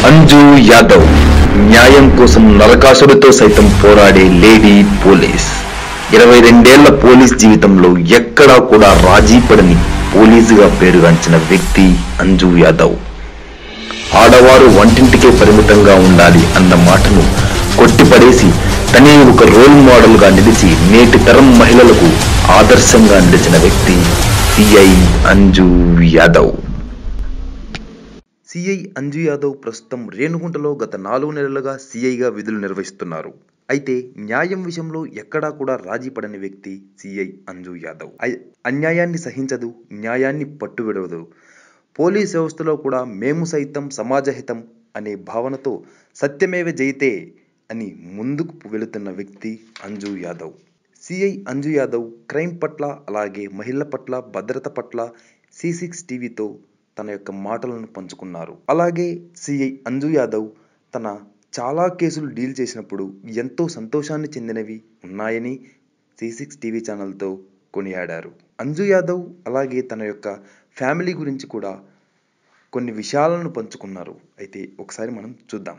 అంజు యాదవ్ న్యాయం కోసం నరకాసుడితో సైతం పోరాడే లేడీ పోలీస్ ఇరవై రెండేళ్ల పోలీస్ జీవితంలో ఎక్కడా కూడా రాజీ పడని పోలీసుగా పేరుగాంచిన వ్యక్తి అంజు యాదవ్ ఆడవారు వంటింటికే పరిమితంగా ఉండాలి అన్న మాటను కొట్టిపడేసి తనే ఒక రోల్ మోడల్ గా నిలిచి నేటి తరం మహిళలకు ఆదర్శంగా నిలిచిన వ్యక్తి సిఐ అంజు యాదవ్ సిఐ అంజు యాదవ్ ప్రస్తుతం రేణుగుంటలో గత నాలుగు నెలలుగా సిఐగా విధులు నిర్వహిస్తున్నారు అయితే న్యాయం విషయంలో ఎక్కడా కూడా రాజీ పడని వ్యక్తి సిఐ అంజు యాదవ్ అయ్- అన్యాయాన్ని సహించదు న్యాయాన్ని పట్టువిడవదు పోలీస్ వ్యవస్థలో కూడా మేము సైతం సమాజహితం అనే భావనతో సత్యమేవ జయితే అని ముందుకు వెళుతున్న వ్యక్తి అంజు యాదవ్ సిఐ అంజు యాదవ్ క్రైమ్ పట్ల అలాగే మహిళల పట్ల భద్రత పట్ల సి సిక్స్ టీవీతో తన యొక్క మాటలను పంచుకున్నారు అలాగే సిఐ అంజు యాదవ్ తన చాలా కేసులు డీల్ చేసినప్పుడు ఎంతో సంతోషాన్ని చెందినవి ఉన్నాయని సి సిక్స్ టీవీ ఛానల్తో కొనియాడారు అంజు యాదవ్ అలాగే తన యొక్క ఫ్యామిలీ గురించి కూడా కొన్ని విషయాలను పంచుకున్నారు అయితే ఒకసారి మనం చూద్దాం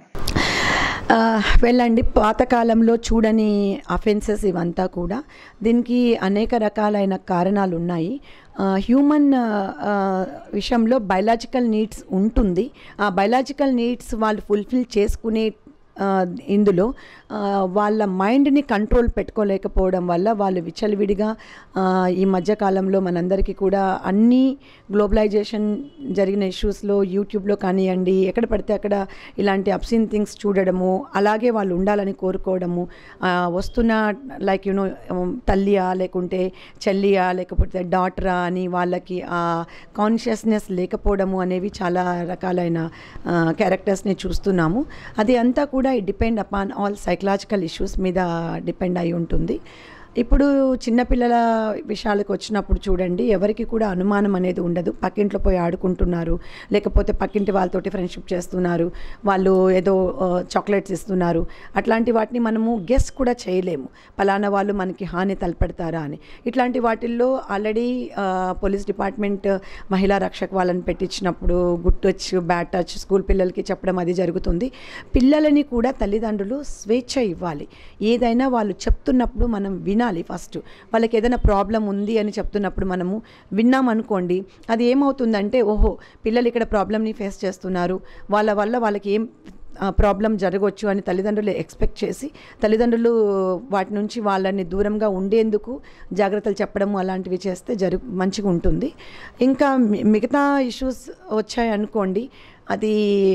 ఆ, వెళ్ళండి పాతకాలంలో చూడని అఫెన్సెస్ ఇవంతా కూడా దీనికి అనేక రకాలైన కారణాలు ఉన్నాయి ఆ, హ్యూమన్ ఆ, ఆ, విషయంలో బయలాజికల్ నీడ్స్ ఉంటుంది ఆ బయలాజికల్ నీడ్స్ వాళ్ళు ఫుల్ఫిల్ చేసుకునే ఆ, ఇందులో ఆ, వాళ్ళ మైండ్ని కంట్రోల్ పెట్టుకోలేకపోవడం వల్ల వాళ్ళు విచ్చలవిడిగా ఆ, ఈ మధ్యకాలంలో మనందరికీ కూడా అన్ని గ్లోబలైజేషన్ జరిగిన ఇష్యూస్లో యూట్యూబ్లో కానివ్వండి ఎక్కడ పడితే అక్కడ ఇలాంటి అబ్సిన్ థింగ్స్ చూడడము అలాగే వాళ్ళు ఉండాలని కోరుకోవడము ఆ, వస్తున్న లైక్ యూనో తల్లియా లేకుంటే చెల్లియా లేకపోతే డాటరా అని వాళ్ళకి ఆ కాన్షియస్నెస్ లేకపోవడము అనేవి చాలా రకాలైన క్యారెక్టర్స్ని చూస్తున్నాము అది అంతా కూడా depend upon all psychological issues మీద డిపెండ్ అయి ఉంటుంది ఇప్పుడు చిన్నపిల్లల విషయాలకు వచ్చినప్పుడు చూడండి ఎవరికి కూడా అనుమానం అనేది ఉండదు పక్కింట్లో పోయి ఆడుకుంటున్నారు లేకపోతే పక్కింటి వాళ్ళతోటి ఫ్రెండ్షిప్ చేస్తున్నారు వాళ్ళు ఏదో చాక్లెట్స్ ఇస్తున్నారు అట్లాంటి వాటిని మనము గెస్ కూడా చేయలేము పలానా వాళ్ళు మనకి హాని తలపెడతారా అని ఇట్లాంటి వాటిల్లో ఆల్రెడీ పోలీస్ డిపార్ట్మెంట్ మహిళా రక్షక వాళ్ళని పెట్టించినప్పుడు good touch bad touch school పిల్లలకి చెప్పడం అది జరుగుతుంది పిల్లలని కూడా తల్లిదండ్రులు స్వేచ్ఛ ఇవ్వాలి ఏదైనా వాళ్ళు చెప్తున్నప్పుడు మనం వినాలి ఫస్ట్ వాళ్ళకి ఏదైనా ప్రాబ్లం ఉంది అని చెప్తున్నప్పుడు మనము విన్నామనుకోండి అది ఏమవుతుందంటే ఓహో పిల్లలు ఇక్కడ ప్రాబ్లమ్ని ఫేస్ చేస్తున్నారు వాళ్ళ వల్ల వాళ్ళకి ఏం ప్రాబ్లం జరగవచ్చు అని తల్లిదండ్రులు ఎక్స్పెక్ట్ చేసి తల్లిదండ్రులు వాటి నుంచి వాళ్ళని దూరంగా ఉండేందుకు జాగ్రత్తలు చెప్పడము అలాంటివి చేస్తే జరు మంచిగా ఉంటుంది ఇంకా మి- మిగతా ఇష్యూస్ వచ్చాయి అనుకోండి అది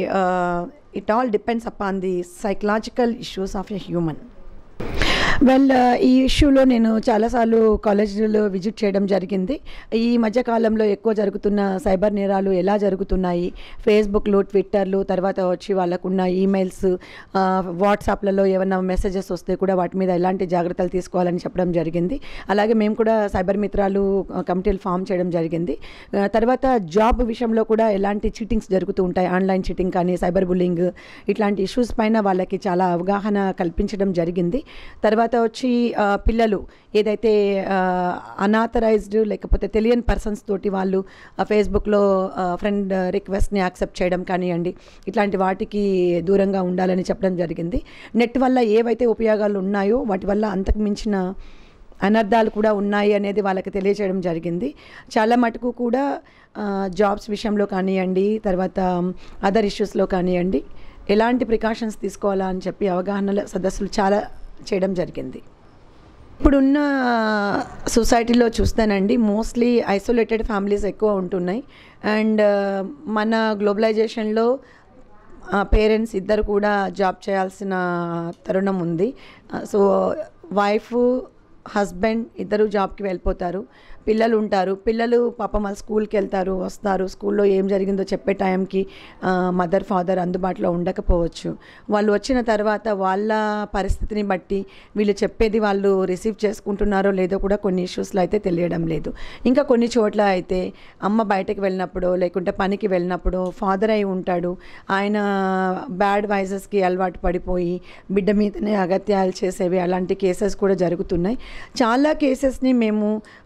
it all depends upon the psychological issues of a human well ఈ ఇష్యూలో నేను చాలాసార్లు కాలేజీలో విజిట్ చేయడం జరిగింది ఈ మధ్యకాలంలో ఎక్కువ జరుగుతున్న సైబర్ నేరాలు ఎలా జరుగుతున్నాయి ఫేస్బుక్లు ట్విట్టర్లు తర్వాత వచ్చి వాళ్ళకున్న ఈమెయిల్స్ వాట్సాప్లలో ఏమైనా మెసేజెస్ వస్తే కూడా వాటి మీద ఎలాంటి జాగ్రత్తలు తీసుకోవాలని చెప్పడం జరిగింది అలాగే మేము కూడా సైబర్ మిత్రాలు కమిటీలు ఫామ్ చేయడం జరిగింది ఆ, తర్వాత జాబ్ విషయంలో కూడా ఎలాంటి చీటింగ్స్ జరుగుతూ ఉంటాయి ఆన్లైన్ చీటింగ్ కానీ సైబర్ బుల్లింగ్ ఇట్లాంటి ఇష్యూస్ పైన వాళ్ళకి చాలా అవగాహన కల్పించడం జరిగింది తర్వాత వచ్చి ఆ, పిల్లలు ఏదైతే అనాథరైజ్డ్ లేకపోతే తెలియని పర్సన్స్ తోటి వాళ్ళు ఫేస్బుక్లో ఫ్రెండ్ రిక్వెస్ట్ని యాక్సెప్ట్ చేయడం కానివ్వండి ఇట్లాంటి వాటికి దూరంగా ఉండాలని చెప్పడం జరిగింది నెట్ వల్ల ఏవైతే ఉపయోగాలు ఉన్నాయో వాటి వల్ల అంతకు మించిన అనర్థాలు కూడా ఉన్నాయి అనేది వాళ్ళకి తెలియచేయడం జరిగింది చాలా మటుకు కూడా జాబ్స్ విషయంలో కానివ్వండి తర్వాత అదర్ ఇష్యూస్లో కానివ్వండి ఎలాంటి ప్రికాషన్స్ తీసుకోవాలా అని చెప్పి అవగాహన సదస్సులు చాలా చేయడం జరిగింది ఇప్పుడున్న సొసైటీలో చూస్తానండి మోస్ట్లీ ఐసోలేటెడ్ ఫ్యామిలీస్ ఎక్కువ ఉంటున్నాయి అండ్ మన గ్లోబలైజేషన్లో పేరెంట్స్ ఇద్దరు కూడా జాబ్ చేయాల్సిన తరుణం ఉంది సో వైఫ్ హస్బెండ్ ఇద్దరు జాబ్కి వెళ్ళిపోతారు పిల్లలు ఉంటారు పిల్లలు పాపం వాళ్ళ స్కూల్కి వెళ్తారు వస్తారు స్కూల్లో ఏం జరిగిందో చెప్పే టైంకి మదర్ ఫాదర్ అందుబాటులో ఉండకపోవచ్చు వాళ్ళు వచ్చిన తర్వాత వాళ్ళ పరిస్థితిని బట్టి వీళ్ళు చెప్పేది వాళ్ళు రిసీవ్ చేసుకుంటున్నారో లేదో కూడా కొన్ని ఇష్యూస్లో అయితే తెలియడం లేదు ఇంకా కొన్ని చోట్ల అయితే అమ్మ బయటకు వెళ్ళినప్పుడు లేకుంటే పనికి వెళ్ళినప్పుడు ఫాదర్ అయి ఉంటాడు ఆయన బ్యాడ్ వైజెస్కి అలవాటు పడిపోయి బిడ్డ మీదనే అగత్యాలు చేసేవి అలాంటి కేసెస్ కూడా జరుగుతున్నాయి చాలా కేసెస్ని మేము ఆ,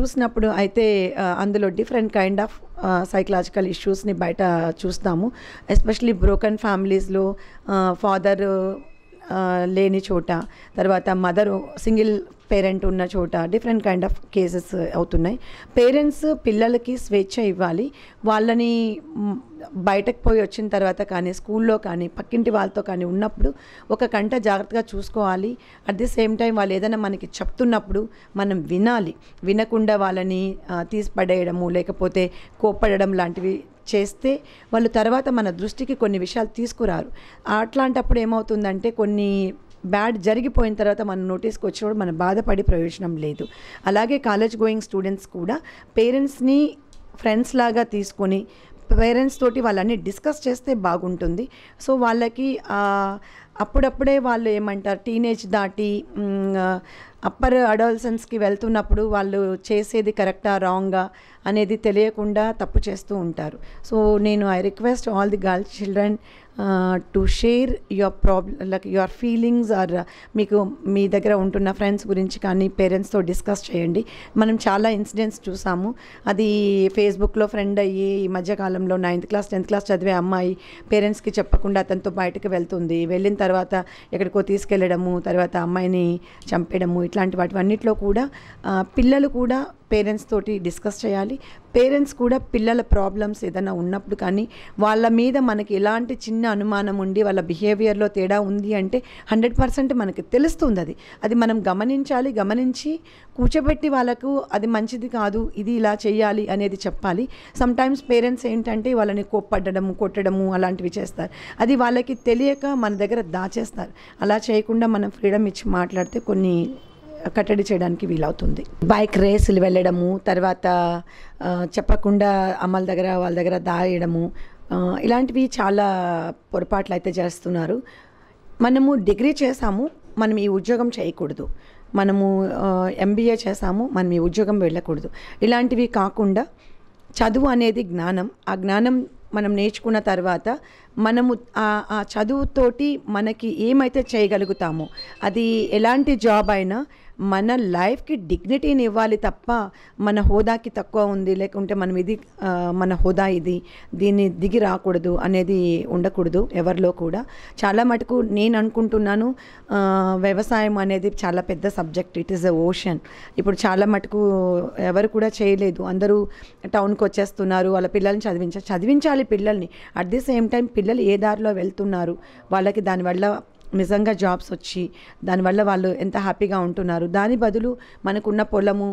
చూసినప్పుడు అయితే ఆ, అందులో డిఫరెంట్ కైండ్ ఆఫ్ సైకలాజికల్ ఇష్యూస్ని బయట చూస్తాము ఎస్పెషలీ బ్రోకన్ ఫ్యామిలీస్లో ఫాదర్ లేని చోట తర్వాత మదర్ సింగిల్ పేరెంట్ ఉన్న చోట డిఫరెంట్ కైండ్ ఆఫ్ కేసెస్ అవుతున్నాయి పేరెంట్స్ పిల్లలకి స్వేచ్ఛ ఇవ్వాలి వాళ్ళని మ్, బయటకు పోయి వచ్చిన తర్వాత కానీ స్కూల్లో కానీ పక్కింటి వాళ్ళతో కానీ ఉన్నప్పుడు ఒక గంట జాగ్రత్తగా చూసుకోవాలి అట్ ది సేమ్ టైం వాళ్ళు ఏదైనా మనకి చెప్తున్నప్పుడు మనం వినాలి వినకుండా వాళ్ళని ఆ, తీసి పడేయడము లేకపోతే కోప్పడడం లాంటివి చేస్తే వాళ్ళు తర్వాత మన దృష్టికి కొన్ని విషయాలు తీసుకురారు అట్లాంటప్పుడు ఏమవుతుందంటే కొన్ని బ్యాడ్ జరిగిపోయిన తర్వాత మన నోటీస్కి వచ్చినప్పుడు మనం బాధపడి ప్రయోజనం లేదు అలాగే కాలేజ్ గోయింగ్ స్టూడెంట్స్ కూడా పేరెంట్స్ని ఫ్రెండ్స్ లాగా తీసుకొని పేరెంట్స్ తోటి వాళ్ళని డిస్కస్ చేస్తే బాగుంటుంది సో వాళ్ళకి ఆ, అప్పుడప్పుడే వాళ్ళు ఏమంటారు టీనేజ్ దాటి అప్పర్ అడల్సన్స్కి వెళ్తున్నప్పుడు వాళ్ళు చేసేది కరెక్టా రాంగా అనేది తెలియకుండా తప్పు చేస్తూ ఉంటారు సో నేను I request all the girls children to share your problem like your feelings or మీకు మీ దగ్గర ఉంటున్న ఫ్రెండ్స్ గురించి కానీ పేరెంట్స్తో డిస్కస్ చేయండి మనం చాలా ఇన్సిడెంట్స్ చూసాము అది ఫేస్బుక్లో ఫ్రెండ్ అయ్యి ఈ మధ్యకాలంలో నైన్త్ క్లాస్ టెన్త్ క్లాస్ చదివే అమ్మాయి పేరెంట్స్కి చెప్పకుండా అతనితో బయటకు వెళ్తుంది వెళ్ళిన తర్వాత ఎక్కడికో తీసుకెళ్ళడము తర్వాత అమ్మాయిని చంపేయడము ఇట్లాంటి వాటివన్నిట్లో కూడా ఆ, పిల్లలు కూడా పేరెంట్స్ తోటి డిస్కస్ చేయాలి పేరెంట్స్ కూడా పిల్లల ప్రాబ్లమ్స్ ఏదైనా ఉన్నప్పుడు కానీ వాళ్ళ మీద మనకి ఎలాంటి చిన్న అనుమానం ఉండి వాళ్ళ బిహేవియర్లో తేడా ఉంది అంటే హండ్రెడ్ పర్సెంట్ మనకి తెలుస్తుంది అది అది మనం గమనించాలి గమనించి కూర్చోబెట్టి వాళ్ళకు అది మంచిది కాదు ఇది ఇలా చేయాలి అనేది చెప్పాలి సమ్ టైమ్స్ పేరెంట్స్ ఏంటంటే వాళ్ళని కోప్పడ్డము కొట్టడము అలాంటివి చేస్తారు అది వాళ్ళకి తెలియక మన దగ్గర దాచేస్తారు అలా చేయకుండా మనం ఫ్రీడమ్ ఇచ్చి మాట్లాడితే కొన్ని కట్టడి చేయడానికి వీలవుతుంది బైక్ రేసులు వెళ్ళడము తర్వాత ఆ, చెప్పకుండా అమ్మల దగ్గర వాళ్ళ దగ్గర దాయడము ఆ, ఇలాంటివి చాలా పొరపాట్లు అయితే చేస్తున్నారు మనము డిగ్రీ చేసాము మనం ఈ ఉద్యోగం చేయకూడదు మనము ఎంబీఏ చేసాము మనం ఈ ఉద్యోగం వెళ్ళకూడదు ఇలాంటివి కాకుండా చదువు అనేది జ్ఞానం ఆ జ్ఞానం మనం నేర్చుకున్న తర్వాత మనము ఆ ఆ చదువుతోటి మనకి ఏమైతే చేయగలుగుతామో అది ఎలాంటి జాబ్ అయినా మన లైఫ్కి డిగ్నిటీని ఇవ్వాలి తప్ప మన హోదాకి తక్కువ ఉంది లేకుంటే మనం ఇది ఆ, మన హోదా ఇది దీన్ని దిగి రాకూడదు అనేది ఉండకూడదు ఎవరిలో కూడా చాలా మటుకు నేను అనుకుంటున్నాను ఆ, వ్యవసాయం అనేది చాలా పెద్ద subject it is a ocean ఇప్పుడు చాలా మటుకు ఎవరు కూడా చేయలేదు అందరూ టౌన్కి వచ్చేస్తున్నారు వాళ్ళ పిల్లల్ని చదివించాలి చదివించాలి పిల్లల్ని అట్ ది సేమ్ టైం పిల్లలు ఏ దారిలో వెళ్తున్నారు వాళ్ళకి దానివల్ల నిజంగా జాబ్స్ వచ్చి దానివల్ల వాళ్ళు ఎంత హ్యాపీగా ఉంటున్నారు దాని బదులు మనకున్న పొలము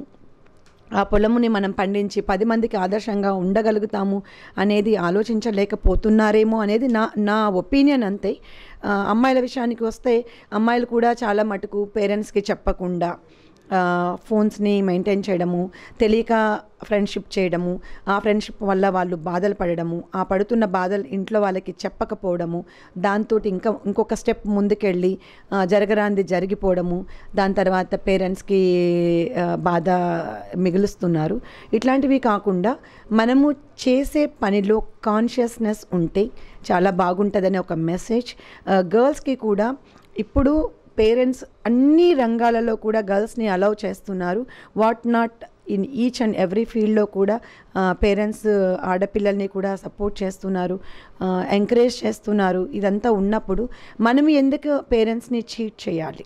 ఆ పొలముని మనం పండించి పది మందికి ఆదర్శంగా ఉండగలుగుతాము అనేది ఆలోచించలేకపోతున్నారేమో అనేది నా నా ఒపీనియన్ అంతే ఆ, అమ్మాయిల విషయానికి వస్తే అమ్మాయిలు కూడా చాలా మటుకు పేరెంట్స్కి చెప్పకుండా ఆ, ఫోన్స్ని మెయింటైన్ చేయడము తెలియక ఫ్రెండ్షిప్ చేయడము ఆ ఫ్రెండ్షిప్ వల్ల వాళ్ళు బాధలు పడడము ఆ పడుతున్న బాధలు ఇంట్లో వాళ్ళకి చెప్పకపోవడము దాంతో ఇంకా ఇంకొక స్టెప్ ముందుకెళ్ళి ఆ, జరగరాంది జరిగిపోవడము దాని తర్వాత పేరెంట్స్కి ఆ, బాధ మిగులుస్తున్నారు ఇట్లాంటివి కాకుండా మనము చేసే పనిలో కాన్షియస్నెస్ ఉంటే చాలా బాగుంటుందని ఒక మెసేజ్ గర్ల్స్కి కూడా ఇప్పుడు పేరెంట్స్ అన్ని రంగాలలో కూడా గర్ల్స్ని అలౌ చేస్తున్నారు what not in each and every ఫీల్డ్లో కూడా పేరెంట్స్ ఆడపిల్లల్ని కూడా సపోర్ట్ చేస్తున్నారు ఎంకరేజ్ చేస్తున్నారు ఇదంతా ఉన్నప్పుడు మనం ఎందుకు పేరెంట్స్ని చీట్ చేయాలి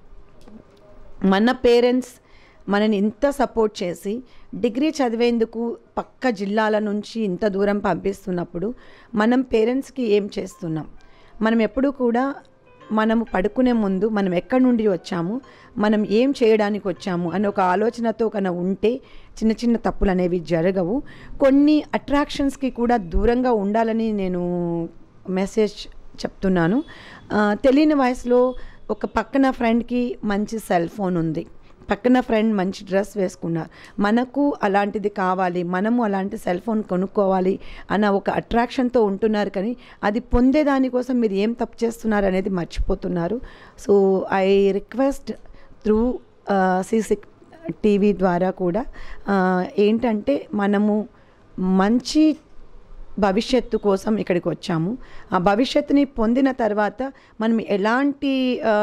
మన పేరెంట్స్ మనని ఇంత సపోర్ట్ చేసి డిగ్రీ చదివేందుకు పక్క జిల్లాల నుంచి ఇంత దూరం పంపిస్తున్నప్పుడు మనం పేరెంట్స్కి ఏం చేస్తున్నాం మనం ఎప్పుడూ కూడా మనము పడుకునే ముందు మనం ఎక్కడి నుండి వచ్చాము మనం ఏం చేయడానికి వచ్చాము అని ఒక ఆలోచనతో కన ఉంటే చిన్న చిన్న తప్పులు అనేవి జరగవు కొన్ని అట్రాక్షన్స్కి కూడా దూరంగా ఉండాలని నేను మెసేజ్ చెప్తున్నాను ఆ, తెలియని వయసులో ఒక పక్కన ఫ్రెండ్కి మంచి సెల్ ఫోన్ ఉంది పక్కన ఫ్రెండ్ మంచి డ్రెస్ వేసుకున్నారు మనకు అలాంటిది కావాలి మనము అలాంటి సెల్ ఫోన్ కొనుక్కోవాలి అన్న ఒక అట్రాక్షన్తో ఉంటున్నారు కానీ అది పొందేదానికోసం మీరు ఏం తప్పు చేస్తున్నారు అనేది మర్చిపోతున్నారు so I request through CC TV ద్వారా కూడా ఆ, ఏంటంటే మనము మంచి భవిష్యత్తు కోసం ఇక్కడికి వచ్చాము ఆ భవిష్యత్తుని పొందిన తర్వాత మనం ఎలాంటి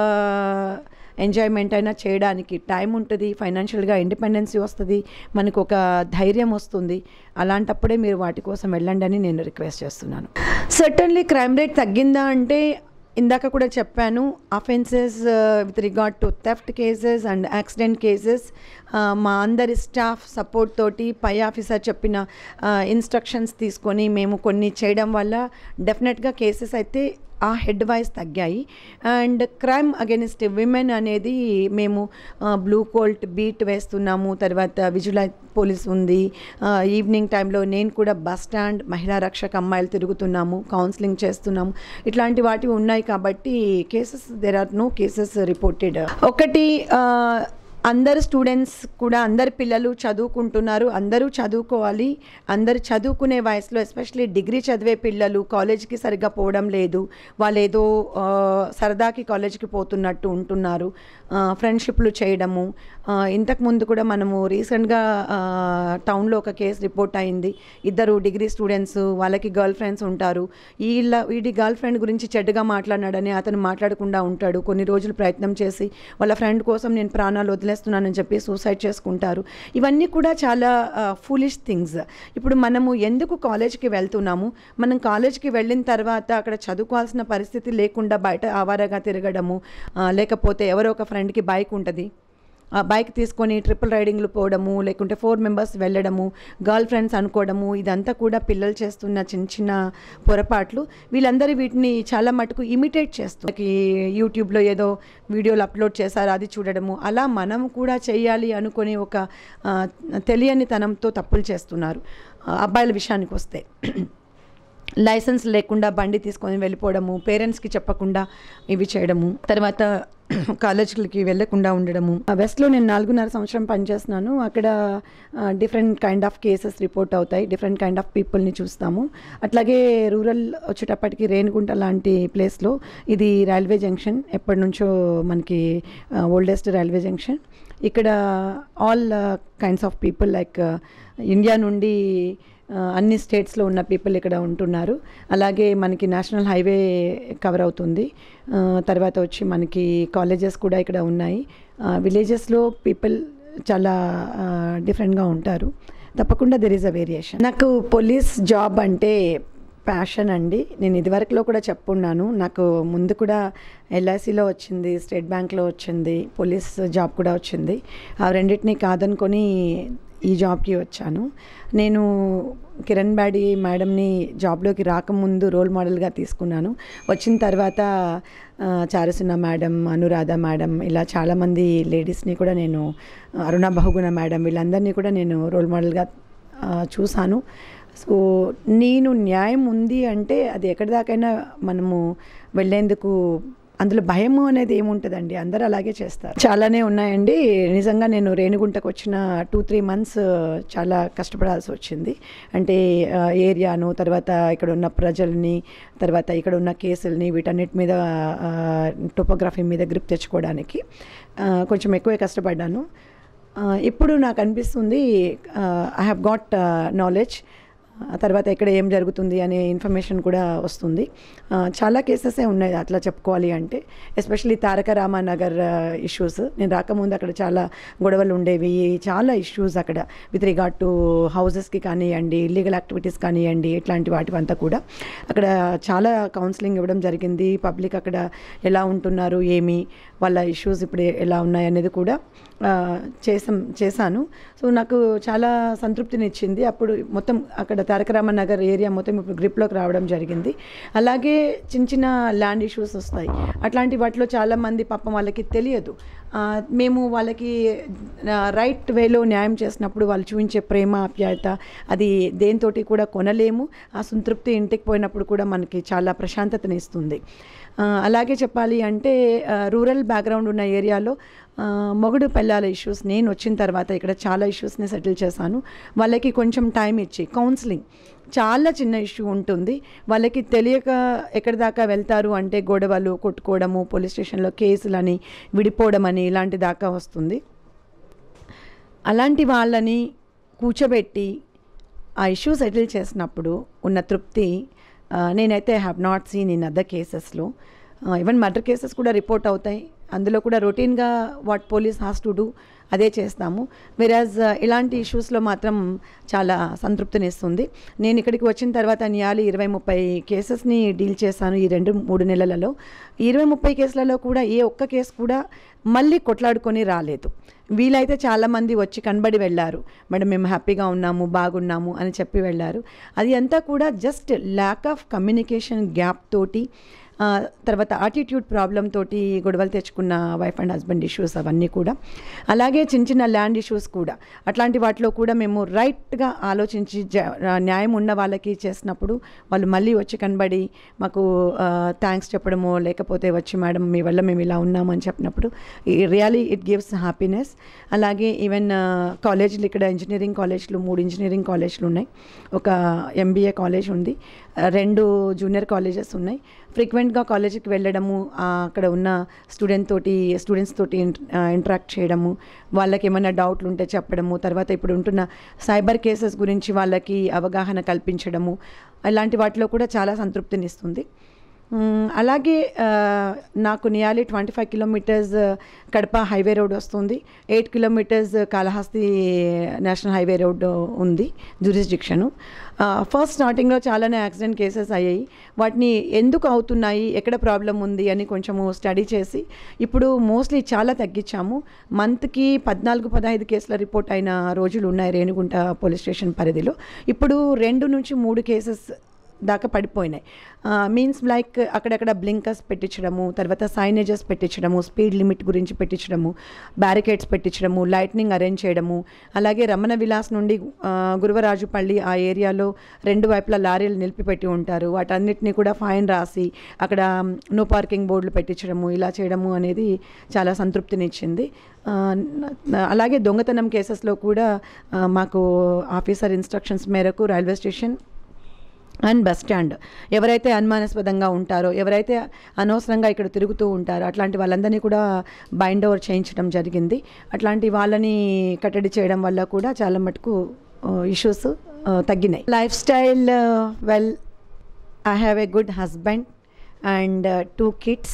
ఎంజాయ్మెంట్ అయినా చేయడానికి టైం ఉంటుంది ఫైనాన్షియల్గా ఇండిపెండెన్సీ వస్తుంది మనకు ఒక ధైర్యం వస్తుంది అలాంటప్పుడే మీరు వాటి కోసం వెళ్ళండి అని నేను రిక్వెస్ట్ చేస్తున్నాను సర్టన్లీ క్రైమ్ రేట్ తగ్గిందా అంటే ఇందాక కూడా చెప్పాను offences with regard to theft cases and accident cases మా అందరి స్టాఫ్ సపోర్ట్ తోటి పై ఆఫీసర్ చెప్పిన ఇన్స్ట్రక్షన్స్ తీసుకొని మేము కొన్ని చేయడం వల్ల డెఫినెట్గా కేసెస్ అయితే ఆ హెడ్ వైజ్ తగ్గాయి అండ్ క్రైమ్ అగెనిస్ట్ విమెన్ అనేది మేము బ్లూ కోల్ట్ బీట్ వేస్తున్నాము తర్వాత విజువల్ పోలీస్ ఉంది ఈవినింగ్ టైంలో నేను కూడా బస్ స్టాండ్ మహిళా రక్షక అమ్మాయిలు తిరుగుతున్నాము కౌన్సిలింగ్ చేస్తున్నాము ఇట్లాంటి వాటివి ఉన్నాయి కాబట్టి cases there are no cases reported ఒకటి అందరు స్టూడెంట్స్ కూడా అందరి పిల్లలు చదువుకుంటున్నారు అందరూ చదువుకోవాలి అందరు చదువుకునే వయసులో ఎస్పెషలీ డిగ్రీ చదివే పిల్లలు కాలేజీకి సరిగ్గా పోవడం లేదు వాళ్ళు ఏదో సరదాకి కాలేజీకి పోతున్నట్టు ఉంటున్నారు ఫ్రెండ్షిప్లు చేయడము ఇంతకు ముందు కూడా మనము రీసెంట్గా టౌన్లో ఒక కేసు రిపోర్ట్ అయింది ఇద్దరు డిగ్రీ స్టూడెంట్స్ వాళ్ళకి గర్ల్ ఫ్రెండ్స్ ఉంటారు వీళ్ళ వీడి గర్ల్ ఫ్రెండ్ గురించి చెడ్డగా మాట్లాడినాడని అతను మాట్లాడకుండా ఉంటాడు కొన్ని రోజులు ప్రయత్నం చేసి వాళ్ళ ఫ్రెండ్ కోసం నేను ప్రాణాలు వదిలేస్తున్నానని చెప్పి సూసైడ్ చేసుకుంటారు ఇవన్నీ కూడా చాలా ఫూలిష్ థింగ్స్ ఇప్పుడు మనము ఎందుకు కాలేజ్కి వెళ్తున్నాము మనం కాలేజ్కి వెళ్ళిన తర్వాత అక్కడ చదువుకోవాల్సిన పరిస్థితి లేకుండా బయట ఆవారగా తిరగడము లేకపోతే ఎవరో ఒక ఫ్రెండ్కి బైక్ ఉంటుంది బైక్ తీసుకొని ట్రిపుల్ రైడింగ్లు పోవడము లేకుంటే ఫోర్ మెంబర్స్ వెళ్ళడము గర్ల్ ఫ్రెండ్స్ అనుకోవడము ఇదంతా కూడా పిల్లలు చేస్తున్న చిన్న చిన్న పొరపాట్లు వీళ్ళందరూ వీటిని చాలా మటుకు ఇమిటేట్ చేస్తారు యూట్యూబ్లో ఏదో వీడియోలు అప్లోడ్ చేశారు అది చూడడము అలా మనం కూడా చేయాలి అనుకునే ఒక తెలియని తనంతో తప్పులు చేస్తున్నారు అబ్బాయిల విషయానికి వస్తే లైసెన్స్ లేకుండా బండి తీసుకొని వెళ్ళిపోవడము పేరెంట్స్కి చెప్పకుండా ఇవి చేయడము తర్వాత కాలేజీలకి వెళ్ళకుండా ఉండడము వెస్ట్లో నేను నాలుగున్నర సంవత్సరం పనిచేస్తున్నాను అక్కడ different kind of cases report అవుతాయి డిఫరెంట్ కైండ్ ఆఫ్ పీపుల్ని చూస్తాము అట్లాగే రూరల్ వచ్చేటప్పటికి రేణిగుంట లాంటి ప్లేస్లో ఇది రైల్వే జంక్షన్ ఎప్పటి నుంచో మనకి ఓల్డెస్ట్ రైల్వే జంక్షన్ ఇక్కడ all kinds of people like India నుండి అన్ని స్టేట్స్లో ఉన్న పీపుల్ ఇక్కడ ఉంటున్నారు అలాగే మనకి నేషనల్ హైవే కవర్ అవుతుంది తర్వాత వచ్చి మనకి కాలేజెస్ కూడా ఇక్కడ ఉన్నాయి విలేజెస్లో పీపుల్ చాలా డిఫరెంట్గా ఉంటారు తప్పకుండా దెర్ ఈజ్ అ వేరియేషన్ నాకు పోలీస్ జాబ్ అంటే ప్యాషన్ అండి నేను ఇదివరకులో కూడా చెప్పున్నాను నాకు ముందు కూడా ఎల్ఐసిలో వచ్చింది స్టేట్ బ్యాంక్లో వచ్చింది పోలీస్ జాబ్ కూడా వచ్చింది ఆ రెండింటినీ కాదనుకొని ఈ జాబ్కి వచ్చాను నేను కిరణ్ బ్యాడి మేడంని జాబ్లోకి రాకముందు రోల్ మోడల్గా తీసుకున్నాను వచ్చిన తర్వాత చారుసున్న మేడం అనురాధ మేడం ఇలా చాలామంది లేడీస్ని కూడా నేను అరుణ బహుగుణ మేడం వీళ్ళందరినీ కూడా నేను రోల్ మోడల్గా చూశాను సో నేను న్యాయం ఉంది అంటే అది ఎక్కడి దాకైనా మనము వెళ్ళేందుకు అందులో భయము అనేది ఏముంటుందండి అందరూ అలాగే చేస్తారు చాలానే ఉన్నాయండి నిజంగా నేను రేణిగుంటకు వచ్చిన టూ త్రీ మంత్స్ చాలా కష్టపడాల్సి వచ్చింది అంటే ఏరియాను తర్వాత ఇక్కడ ఉన్న ప్రజల్ని తర్వాత ఇక్కడ ఉన్న కేసుల్ని వీటన్నిటి మీద టోపోగ్రఫీ మీద గ్రిప్ తెచ్చుకోవడానికి కొంచెం ఎక్కువే కష్టపడ్డాను ఇప్పుడు నాకు అనిపిస్తుంది ఐ హ్యావ్ గాట్ నాలెడ్జ్ తర్వాత ఎక్కడ ఏం జరుగుతుంది అనే ఇన్ఫర్మేషన్ కూడా వస్తుంది చాలా కేసెసే ఉన్నాయి అట్లా చెప్పుకోవాలి అంటే ఎస్పెషలీ తారక రామానగర్ ఇష్యూస్ నేను రాకముందు అక్కడ చాలా గొడవలు ఉండేవి చాలా ఇష్యూస్ అక్కడ విత్ రిగార్డ్ టు హౌసెస్కి కానివ్వండి లీగల్ యాక్టివిటీస్ కానివ్వండి ఇట్లాంటి వాటివంతా కూడా అక్కడ చాలా కౌన్సిలింగ్ ఇవ్వడం జరిగింది పబ్లిక్ అక్కడ ఎలా ఉంటున్నారు ఏమి వాళ్ళ ఇష్యూస్ ఇప్పుడు ఎలా ఉన్నాయి అనేది కూడా చేసాం చేశాను సో నాకు చాలా సంతృప్తినిచ్చింది అప్పుడు మొత్తం అక్కడ తారక రామనగర్ ఏరియా మొత్తం ఇప్పుడు గ్రిప్లోకి రావడం జరిగింది అలాగే చిన్న చిన్న ల్యాండ్ ఇష్యూస్ వస్తాయి అట్లాంటి వాటిలో చాలామంది పాపం వాళ్ళకి తెలియదు మేము వాళ్ళకి రైట్ వేలో న్యాయం చేసినప్పుడు వాళ్ళు చూపించే ప్రేమ ఆప్యాయత అది దేనితోటి కూడా కొనలేము ఆ సంతృప్తి ఇంటికి పోయినప్పుడు కూడా మనకి చాలా ప్రశాంతతని ఇస్తుంది అలాగే చెప్పాలి అంటే రూరల్ బ్యాక్గ్రౌండ్ ఉన్న ఏరియాలో మొగుడు పెళ్ళాల ఇష్యూస్ నేను వచ్చిన తర్వాత ఇక్కడ చాలా ఇష్యూస్ని సెటిల్ చేశాను వాళ్ళకి కొంచెం టైం ఇచ్చి కౌన్సిలింగ్ చాలా చిన్న ఇష్యూ ఉంటుంది వాళ్ళకి తెలియక ఎక్కడి దాకా వెళ్తారు అంటే గొడవలు కొట్టుకోవడము పోలీస్ స్టేషన్లో కేసులని విడిపోవడం అని ఇలాంటి దాకా వస్తుంది అలాంటి వాళ్ళని కూర్చోబెట్టి ఆ ఇష్యూ సెటిల్ చేసినప్పుడు ఉన్న తృప్తి ఆ, నేనైతే have not seen in other కేసెస్లో ఈవెన్ మర్డర్ కేసెస్ కూడా రిపోర్ట్ అవుతాయి అందులో కూడా రొటీన్గా what police has to do అదే చేస్తాము వెరాజ్ ఇలాంటి ఇష్యూస్లో మాత్రం చాలా సంతృప్తినిస్తుంది నేను ఇక్కడికి వచ్చిన తర్వాత నియాలి ఇరవై ముప్పై కేసెస్ని డీల్ చేశాను ఈ రెండు మూడు నెలలలో ఈ ఇరవై ముప్పై కేసులలో కూడా ఏ ఒక్క కేసు కూడా మళ్ళీ కొట్లాడుకొని రాలేదు వీలైతే చాలామంది వచ్చి కనబడి వెళ్ళారు మేడం మేము హ్యాపీగా ఉన్నాము బాగున్నాము అని చెప్పి వెళ్ళారు అది అంతా కూడా just lack of communication gap తోటి ఆ, తర్వాత ఆటిట్యూడ్ ప్రాబ్లం తోటి గొడవలు తెచ్చుకున్న వైఫ్ అండ్ హస్బెండ్ ఇష్యూస్ అవన్నీ కూడా అలాగే చిన్న చిన్న ల్యాండ్ ఇష్యూస్ కూడా అట్లాంటి వాటిలో కూడా మేము రైట్గా ఆలోచించి జ- న్యాయం ఉన్న వాళ్ళకి చేసినప్పుడు వాళ్ళు మళ్ళీ వచ్చి కనబడి మాకు థ్యాంక్స్ చెప్పడమో లేకపోతే వచ్చి మేడం మీ వల్ల మేము ఇలా ఉన్నామని చెప్పినప్పుడు రియలీ ఇట్ గివ్స్ హ్యాపీనెస్ అలాగే ఈవెన్ కాలేజీలు ఇక్కడ ఇంజనీరింగ్ కాలేజ్లు మూడు ఇంజనీరింగ్ కాలేజ్లు ఉన్నాయి ఒక ఎంబీఏ కాలేజ్ ఉంది ఆ, రెండు జూనియర్ కాలేజెస్ ఉన్నాయి ఫ్రీక్వెంట్గా కాలేజీకి వెళ్ళడము ఆ, అక్కడ ఉన్న స్టూడెంట్ తోటి స్టూడెంట్స్ తోటి ఇంటరాక్ట్ చేయడము వాళ్ళకి ఏమైనా డౌట్లు ఉంటే చెప్పడము తర్వాత ఇప్పుడు ఉంటున్న సైబర్ కేసెస్ గురించి వాళ్ళకి అవగాహన కల్పించడము ఇలాంటి వాటిలో కూడా చాలా సంతృప్తినిస్తుంది మ్మ్, అలాగే ఆ, నాకు నియాలి twenty five kilometres Kadapa highway road వస్తుంది eight kilometres Kalahasti national highway road ఉంది జ్యూరిస్డిక్షను ఫస్ట్ స్టార్టింగ్లో చాలానే యాక్సిడెంట్ కేసెస్ అయ్యాయి వాటిని ఎందుకు అవుతున్నాయి ఎక్కడ ప్రాబ్లం ఉంది అని కొంచెము స్టడీ చేసి ఇప్పుడు మోస్ట్లీ చాలా తగ్గించాము మంత్కి పద్నాలుగు పదహైదు కేసుల రిపోర్ట్ అయిన రోజులు ఉన్నాయి రేణిగుంట పోలీస్ స్టేషన్ పరిధిలో ఇప్పుడు రెండు నుంచి మూడు కేసెస్ దాకా పడిపోయినాయి మీన్స్ లైక్ అక్కడక్కడ బ్లింకర్స్ పెట్టించడము తర్వాత సైనేజెస్ పెట్టించడము స్పీడ్ లిమిట్ గురించి పెట్టించడము బ్యారికేడ్స్ పెట్టించడము లైట్నింగ్ అరేంజ్ చేయడము అలాగే రమణ విలాస్ నుండి ఆ, గురువరాజుపల్లి ఆ ఏరియాలో రెండు వైపులా లారీలు నిలిపిపెట్టి ఉంటారు వాటన్నిటిని కూడా ఫైన్ రాసి అక్కడ నో పార్కింగ్ బోర్డులు పెట్టించడము ఇలా చేయడము అనేది చాలా సంతృప్తినిచ్చింది ఆ, న- అలాగే దొంగతనం కేసెస్లో కూడా ఆ, మాకు ఆఫీసర్ ఇన్స్ట్రక్షన్స్ మేరకు railway station and bus stand ఎవరైతే అనుమానాస్పదంగా ఉంటారో ఎవరైతే అనవసరంగా ఇక్కడ తిరుగుతూ ఉంటారో అట్లాంటి వాళ్ళందరినీ కూడా బైండ్ ఓవర్ చేయించడం జరిగింది అట్లాంటి వాళ్ళని కట్టడి చేయడం వల్ల కూడా చాలా మటుకు ఇష్యూస్ తగ్గినాయి lifestyle well I have a good husband and two kids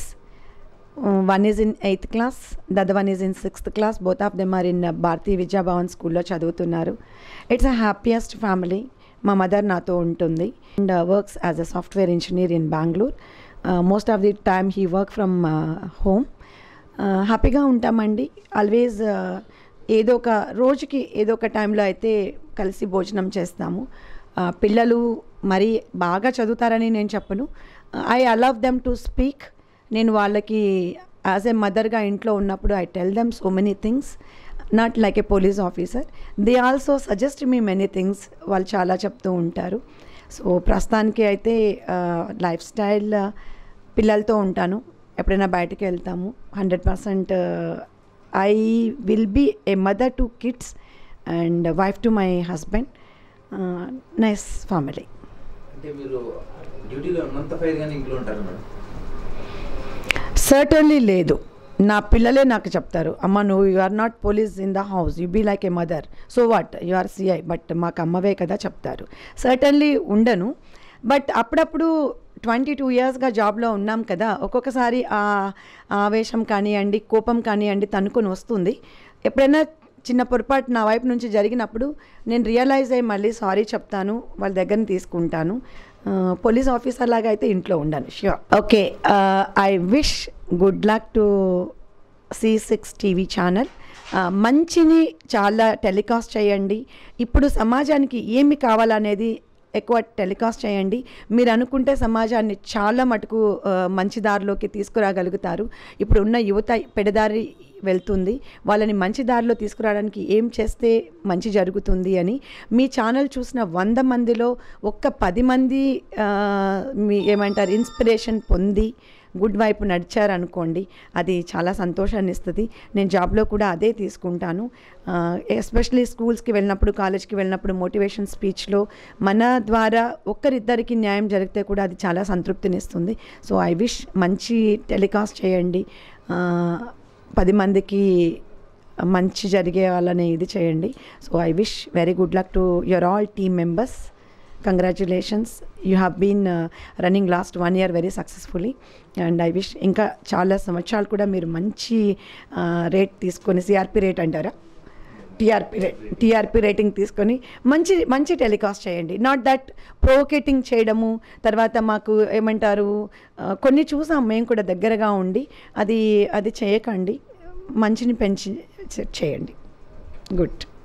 one is in eighth class the other one is in sixth class both of them are in Bharati Vidyabhavan స్కూల్లో చదువుతున్నారు ఇట్స్ అ హ్యాపీయెస్ట్ ఫ్యామిలీ మా mother నాతో ఉంటుంది and works as a software engineer in Bengaluru most of the time he work from home హ్యాపీగా ఉంటామండి always ఏదో ఒక రోజుకి ఏదో ఒక టైంలో అయితే కలిసి భోజనం చేస్తాము ఆ, పిల్లలు మరీ బాగా చదువుతారని నేను చెప్పను I allow them to speak నేను వాళ్ళకి యాజ్ ఏ మదర్గా ఇంట్లో ఉన్నప్పుడు I tell them so many things not like a police officer they also suggest me many things వాళ్ళు చాలా చెప్తూ ఉంటారు సో ప్రస్తుతానికి అయితే లైఫ్ స్టైల్ పిల్లలతో ఉంటాను ఎప్పుడైనా బయటకు వెళ్తాము hundred percent I will be a mother to kids and wife to my husband nice family అంటే మీరు డ్యూటీలో ఉన్నంత ఫైర్ గానీ ఇంట్లో ఉంటారు మేడం సర్టన్లీ లేదు నా పిల్లలే నాకు చెప్తారు అమ్మ నువ్వు you are not police in the house you be like a mother so what you are CI but మాకు అమ్మవే కదా చెప్తారు సర్టన్లీ ఉండను బట్ అప్పుడప్పుడు ట్వంటీ టూ ఇయర్స్గా జాబ్లో ఉన్నాం కదా ఒక్కొక్కసారి ఆ ఆవేశం కానివ్వండి కోపం కానివ్వండి తనుకొని వస్తుంది ఎప్పుడైనా చిన్న పొరపాటు నా వైపు నుంచి జరిగినప్పుడు నేను రియలైజ్ అయ్యి మళ్ళీ సారీ చెప్తాను వాళ్ళ దగ్గరని తీసుకుంటాను ఆ, పోలీస్ ఆఫీసర్ లాగా అయితే ఇంట్లో ఉండను sure okay I wish good luck to C six TV channel మంచిని చాలా టెలికాస్ట్ చేయండి ఇప్పుడు సమాజానికి ఏమి కావాలనేది ఎక్కువ టెలికాస్ట్ చేయండి మీరు అనుకుంటే సమాజాన్ని చాలా మటుకు ఆ, మంచి దారిలోకి తీసుకురాగలుగుతారు ఇప్పుడు ఉన్న యువత పెడదారి వెళ్తుంది వాళ్ళని మంచి దారిలో తీసుకురావడానికి ఏం చేస్తే మంచి జరుగుతుంది అని మీ ఛానల్ చూసిన వంద మందిలో ఒక్క పది మంది ఆ, మీ ఏమంటారు ఇన్స్పిరేషన్ పొంది గుడ్ వైపు నడిచారనుకోండి అది చాలా సంతోషాన్ని ఇస్తుంది నేను జాబ్లో కూడా అదే తీసుకుంటాను ఎస్పెషలీ స్కూల్స్కి వెళ్ళినప్పుడు కాలేజ్కి వెళ్ళినప్పుడు మోటివేషన్ స్పీచ్లో మన ద్వారా ఒక్కరిద్దరికి న్యాయం జరిగితే కూడా అది చాలా సంతృప్తినిస్తుంది సో ఐ విష్ మంచి టెలికాస్ట్ చేయండి ఆ, పది మందికి మంచి జరిగే వాళ్ళని ఇది చేయండి so I wish very good luck to your all team members congratulations you have been running last one year very successfully and I wish ఇంకా చాలా సంవత్సరాలు కూడా మీరు మంచి రేట్ తీసుకొని సిఆర్పి రేట్ అంటారా టీఆర్పీ రేట్ టీఆర్పీ రేటింగ్ తీసుకొని మంచి మంచి టెలికాస్ట్ చేయండి నాట్ దట్ ప్రోవోకేటింగ్ చేయడము తర్వాత మాకు ఏమంటారు ఆ, కొన్ని చూసాం మేము కూడా దగ్గరగా ఉండి అది అది చేయకండి మంచిని పెంచి చే- చేయండి గుడ్